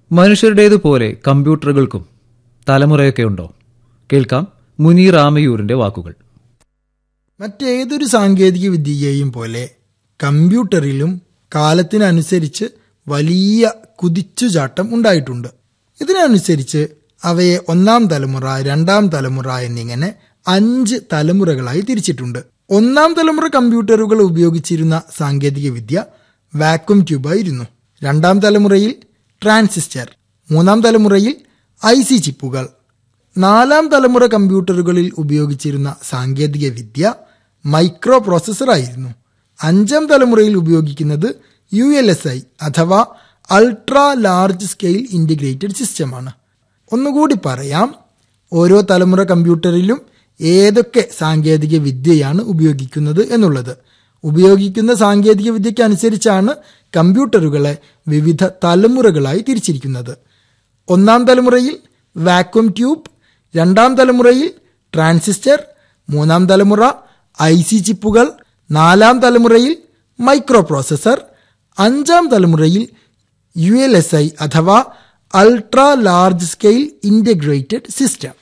മനുഷ്യരുടേതുപോലെ കമ്പ്യൂട്ടറുകൾക്കും തലമുറയൊക്കെ ഉണ്ടോ കേൾക്കാം മുനീർ ആമയൂരിന്റെ വാക്കുകൾ മറ്റേതൊരു സാങ്കേതിക വിദ്യയെയും പോലെ കമ്പ്യൂട്ടറിലും കാലത്തിനനുസരിച്ച് വലിയ കുതിച്ചുചാട്ടം ഉണ്ടായിട്ടുണ്ട് ഇതിനനുസരിച്ച് അവയെ ഒന്നാം തലമുറ രണ്ടാം തലമുറ എന്നിങ്ങനെ അഞ്ച് തലമുറകളായി തിരിച്ചിട്ടുണ്ട് ഒന്നാം തലമുറ കമ്പ്യൂട്ടറുകൾ ഉപയോഗിച്ചിരുന്ന സാങ്കേതിക വിദ്യ വാക്വം ട്യൂബായിരുന്നു രണ്ടാം തലമുറയിൽ ട്രാൻസിസ്റ്റർ മൂന്നാം തലമുറയിൽ ഐ സി ചിപ്പുകൾ നാലാം തലമുറ കമ്പ്യൂട്ടറുകളിൽ ഉപയോഗിച്ചിരുന്ന സാങ്കേതിക വിദ്യ മൈക്രോ പ്രോസസർ ആയിരുന്നു അഞ്ചാം തലമുറയിൽ ഉപയോഗിക്കുന്നത് യു എൽ എസ് ഐ അഥവാ അൾട്രാ ലാർജ് സ്കെയിൽ ഇൻ്റിഗ്രേറ്റഡ് സിസ്റ്റമാണ് ഒന്നുകൂടി പറയാം ഓരോ തലമുറ കമ്പ്യൂട്ടറിലും ഏതൊക്കെ സാങ്കേതിക വിദ്യയാണ് ഉപയോഗിക്കുന്നത് എന്നുള്ളത് ഉപയോഗിക്കുന്ന സാങ്കേതിക വിദ്യയ്ക്ക് അനുസരിച്ചാണ് കമ്പ്യൂട്ടറുകളെ വിവിധ തലമുറകളായി തിരിച്ചിരിക്കുന്നത് ഒന്നാം തലമുറയിൽ വാക്വം ട്യൂബ് രണ്ടാം തലമുറയിൽ ട്രാൻസിസ്റ്റർ മൂന്നാം തലമുറ ഐ സി ചിപ്പുകൾ നാലാം തലമുറയിൽ മൈക്രോ പ്രോസസർ അഞ്ചാം തലമുറയിൽ യു എൽ എസ് ഐ അഥവാ ultra large scale integrated system